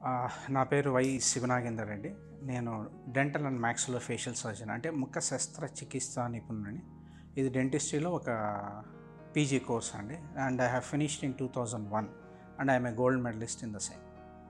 ఆ, నా పేరు వై శివనాగేందర్ రెడ్డి నేను dental and maxillofacial surgeon అంటే ముఖ శస్త్రచికిత్స నిపుణుని ఇది డెంటిస్ట్రీలో ఒక పీజీ కోర్స్ అండి and I have finished in two thousand one and I'm a gold medalist in the same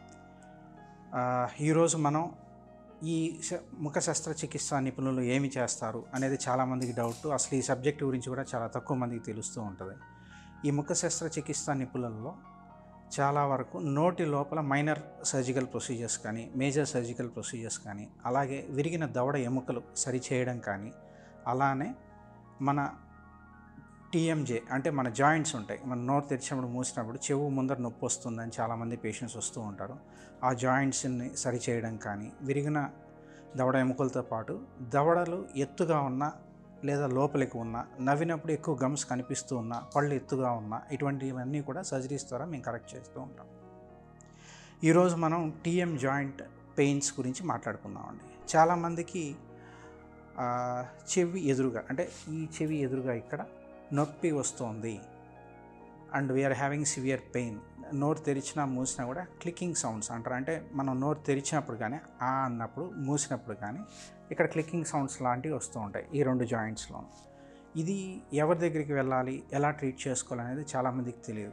ఈరోజు మనం ఈ శ- ముఖ శస్త్రచికిత్స నిపుణులు ఏమి చేస్తారు అనేది చాలామందికి డౌట్ అసలు ఈ సబ్జెక్ట్ గురించి కూడా చాలా తక్కువ మందికి తెలుస్తూ ఉంటుంది ఈ ముఖ శస్త్రచికిత్స నిపుణులలో చాలా వరకు నోటి లోపల మైనర్ సర్జికల్ ప్రొసీజర్స్ కానీ మేజర్ సర్జికల్ ప్రొసీజర్స్ కానీ అలాగే విరిగిన దవడ ఎముకలు సరిచేయడం కానీ అలానే మన టీఎంజే అంటే మన జాయింట్స్ ఉంటాయి మన నోరు తెరిచినప్పుడు మూసినప్పుడు చెవు ముందర నొప్పి వస్తుందని చాలామంది పేషెంట్స్ వస్తూ ఉంటారు ఆ జాయింట్స్ని సరిచేయడం కానీ విరిగిన దవడ ఎముకలతో పాటు దవడలు ఎత్తుగా ఉన్న లేదా లోపలికి ఉన్న నవ్వినప్పుడు ఎక్కువ గమ్స్ కనిపిస్తూ ఉన్న పళ్ళు ఎత్తుగా ఉన్న ఇటువంటివన్నీ కూడా సర్జరీస్ ద్వారా మేము కరెక్ట్ చేస్తూ ఉంటాం ఈరోజు మనం టీఎం జాయింట్ పెయిన్స్ గురించి మాట్లాడుకుందామండి చాలామందికి ఆ, చెవి ఎదురుగా అంటే ఈ చెవి ఎదురుగా ఇక్కడ నొప్పి వస్తుంది and we're having severe pain నోరు తెరిచినా మూసినా కూడా క్లికింగ్ సౌండ్స్ అంటారు అంటే మనం నోరు తెరిచినప్పుడు కానీ ఆ అన్నప్పుడు మూసినప్పుడు కానీ ఇక్కడ క్లికింగ్ సౌండ్స్ లాంటివి వస్తూ ఉంటాయి ఈ రెండు జాయింట్స్లో ఇది ఎవరి దగ్గరికి వెళ్ళాలి ఎలా ట్రీట్ చేసుకోవాలనేది చాలామందికి తెలియదు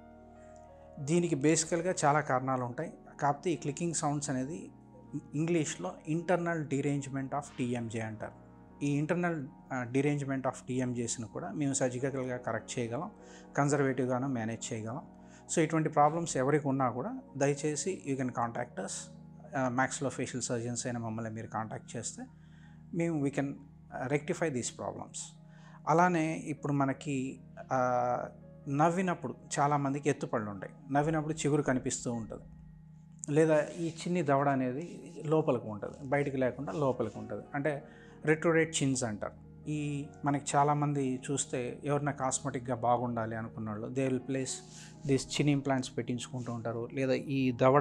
దీనికి బేసికల్గా చాలా కారణాలు ఉంటాయి కాకపోతే ఈ క్లికింగ్ సౌండ్స్ అనేది ఇంగ్లీష్లో ఇంటర్నల్ డిరేంజ్మెంట్ ఆఫ్ టీఎంజే అంటారు ఈ ఇంటర్నల్ డిరేంజ్మెంట్ ఆఫ్ టీఎంజేస్ని కూడా మేము సర్జికల్గా కరెక్ట్ చేయగలం కన్జర్వేటివ్గాను మేనేజ్ చేయగలం సో ఇటువంటి ప్రాబ్లమ్స్ ఎవరికి ఉన్నా కూడా దయచేసి you can contact us maxillofacial surgeons అయిన మమ్మల్ని మీరు కాంటాక్ట్ చేస్తే మేము we can rectify these problems అలానే ఇప్పుడు మనకి ఆ, నవ్వినప్పుడు చాలామందికి ఎత్తుపళ్ళు ఉంటాయి నవ్వినప్పుడు చిగురు కనిపిస్తూ ఉంటుంది లేదా ఈ చిన్ని దవడ అనేది లోపలికి ఉంటుంది బయటికి లేకుండా లోపలికి ఉంటుంది అంటే రెట్రోరేట్ చిన్స్ అంటారు ఈ మనకి చాలామంది చూస్తే ఎవరైనా కాస్మెటిక్గా బాగుండాలి అనుకున్న వాళ్ళు they will place this chin implants పెట్టించుకుంటూ ఉంటారు లేదా ఈ దవడ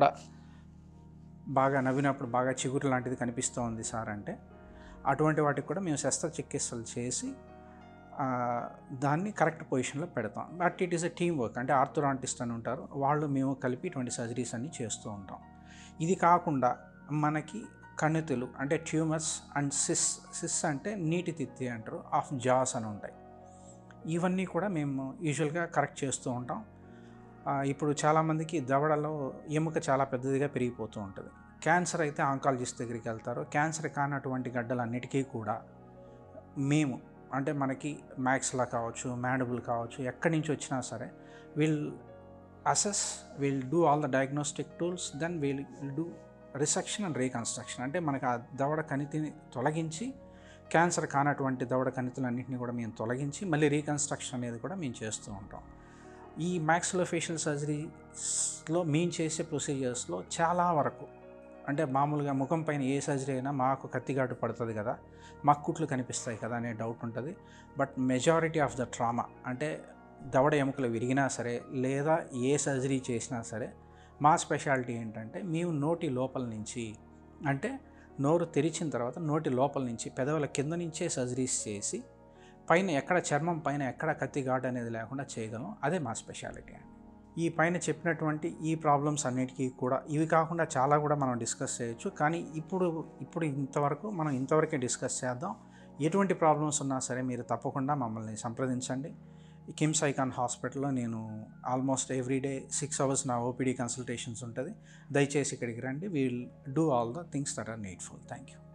బాగా నవ్వినప్పుడు బాగా చిగురు లాంటిది కనిపిస్తూ ఉంది సార్ అంటే అటువంటి వాటికి కూడా మేము శస్త్రచికిత్సలు చేసి ఆ, దాన్ని కరెక్ట్ పొజిషన్లో పెడతాం but it is a team work అంటే ఆర్థోడాంటిస్ట్ అని ఉంటారు వాళ్ళు మేము కలిపి ఇటువంటి సర్జరీస్ అన్ని చేస్తూ ఉంటాం ఇది కాకుండా మనకి కణితులు అంటే ట్యూమర్స్ అండ్ సిస్ సిస్ అంటే నీటి తిత్తి అంటారు ఆఫ్ జాస్ అని ఉంటాయి ఇవన్నీ కూడా మేము యూజువల్గా కరెక్ట్ చేస్తూ ఉంటాం ఆ, ఇప్పుడు చాలామందికి దవడలో ఎముక చాలా పెద్దదిగా పెరిగిపోతూ ఉంటుంది క్యాన్సర్ అయితే ఆంకాలజిస్ట్ దగ్గరికి వెళ్తారు క్యాన్సర్ కానటువంటి గడ్డలన్నిటికీ కూడా మేము అంటే మనకి మ్యాక్స్లా కావచ్చు మ్యాడబుల్ కావచ్చు ఎక్కడి నుంచి వచ్చినా సరే will assess will do all the diagnostic tools then will do resection and reconstruction అంటే మనకు ఆ దవడ కణితిని తొలగించి క్యాన్సర్ కానటువంటి దవడ కణితులన్నింటినీ కూడా మేము తొలగించి మళ్ళీ రీకన్స్ట్రక్షన్ అనేది కూడా మేము చేస్తూ ఉంటాం ఈ మ్యాక్సిలో ఫేషియల్ సర్జరీస్లో మేము చేసే ప్రొసీజర్స్లో చాలా వరకు అంటే మామూలుగా ముఖం పైన ఏ సర్జరీ అయినా మాకు కత్తిగాటు పడుతుంది కదా మాకు కుట్లు కనిపిస్తాయి కదా అనే డౌట్ ఉంటుంది but majority of the trauma అంటే దవడ ఎముకలు విరిగినా సరే లేదా ఏ సర్జరీ చేసినా సరే మా స్పెషాలిటీ ఏంటంటే మేము నోటి లోపల నుంచి అంటే నోరు తెరిచిన తర్వాత నోటి లోపల నుంచి పెదవుల కింద నుంచే సర్జరీస్ చేసి పైన ఎక్కడ చర్మం పైన ఎక్కడ కత్తి ఘాటు అనేది లేకుండా చేయగలం అదే మా స్పెషాలిటీ అండి ఈ పైన చెప్పినటువంటి ఈ ప్రాబ్లమ్స్ అన్నిటికీ కూడా ఇవి కాకుండా చాలా కూడా మనం డిస్కస్ చేయొచ్చు కానీ ఇప్పుడు ఇప్పుడు ఇంతవరకు మనం ఇంతవరకే డిస్కస్ చేద్దాం ఎటువంటి ప్రాబ్లమ్స్ ఉన్నా సరే మీరు తప్పకుండా మమ్మల్ని సంప్రదించండి కిమ్స్ ఐకాన్ హాస్పిటల్లో నేను almost every day six hours నా ఓపీడీ కన్సల్టేషన్స్ ఉంటుంది దయచేసి ఇక్కడికి రండి we'll do all the things that are needful thank you